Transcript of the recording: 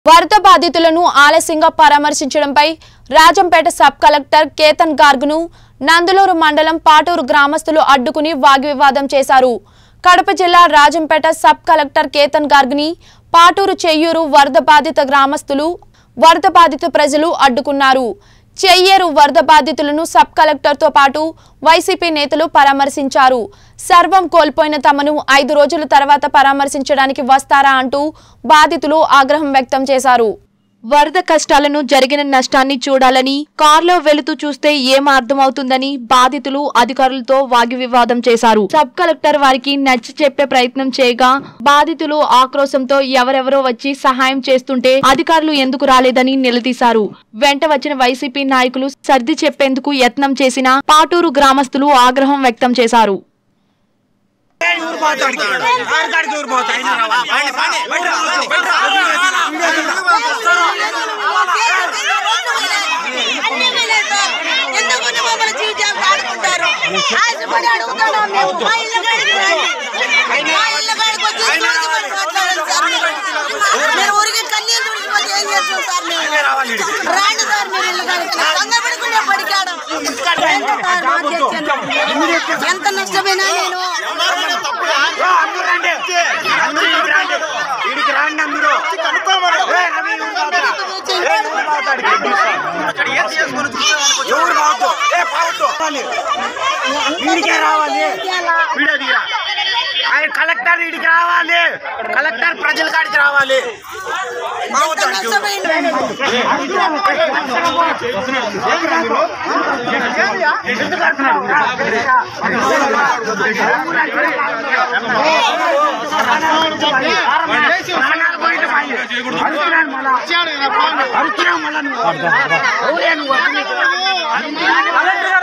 వరద బాధితులను ఆలస్యంగా పరామర్శించడంపై రాజంపేట సబ్ కలెక్టర్ కేతన్ గార్గ్ను నందులూరు మండలం పాటూరు గ్రామస్తులు అడ్డుకుని వాగ్వివాదం చేశారు కడప జిల్లా రాజంపేట సబ్ కలెక్టర్ కేతన్ గార్గ్ని పాటూరు చెయ్యూరు వరద బాధిత గ్రామస్తులు వరద బాధిత ప్రజలు అడ్డుకున్నారు చెయ్యేరు వరద బాధితులను సబ్ కలెక్టర్తో పాటు వైసీపీ నేతలు పరామర్శించారు సర్వం కోల్పోయిన తమను ఐదు రోజుల తర్వాత పరామర్శించడానికి వస్తారా అంటూ బాధితులు ఆగ్రహం వ్యక్తం చేశారు వరద కష్టాలను జరిగిన నష్టాన్ని చూడాలని కారులో వెళుతూ చూస్తే ఏం అర్థమవుతుందని బాధితులు అధికారులతో వాగ్వివాదం చేశారు సబ్ కలెక్టర్ వారికి నచ్చి చెప్పే ప్రయత్నం చేయగా బాధితులు ఆక్రోశంతో ఎవరెవరో వచ్చి సహాయం చేస్తుంటే అధికారులు ఎందుకు రాలేదని నిలదీశారు వెంట వచ్చిన వైసీపీ నాయకులు సర్ది చెప్పేందుకు యత్నం చేసిన పాటూరు గ్రామస్తులు ఆగ్రహం వ్యక్తం చేశారు ఊరు పోతాడు కారు కాడికి ఊరు పోతాడు పండి పండి అన్ని వెళ్ళేది ఎందుకు మమ్మల్ని చీజాలు ఆడుకుంటారు ఆశపడి అడుగుతున్నాం మేము మా ఇళ్ళ కాడికి రండి మా ఇళ్ళ కాడికి వచ్చి చూసి మరి మాట్లాడండి సార్ మీరు. మీరు ఊరికి కన్నీళ్ళు తుడిచిపోతే ఏం చేస్తాం సార్ మేము రాండి సార్ మీరు ఇళ్ళ కాడికి దొంగ పడుకునే పడికాడం ఎంత నష్టమైనా నేను అందరూ రండి అందరూ ఇడికి రండి ఇడికి రండి అందరూ ఏ, రవి, ఊరు పోతాడు. ఏ, ఊరు పోతాడు. ఎవరు పోవద్దు ఏ పోవద్దు వీడికే రావాలి వీడియో తీరా ఆయన కలెక్టర్ వీడికి రావాలి కలెక్టర్ ప్రజల కాడికి రావాలి ఎంత నష్టమైంది ప్రాణాలు పోయిన పని. అరుస్తున్నాను మళ్ళా. అరుస్తున్నావు మళ్ళా నువ్వు. ఎవరే నువ్వు? కలెక్టర్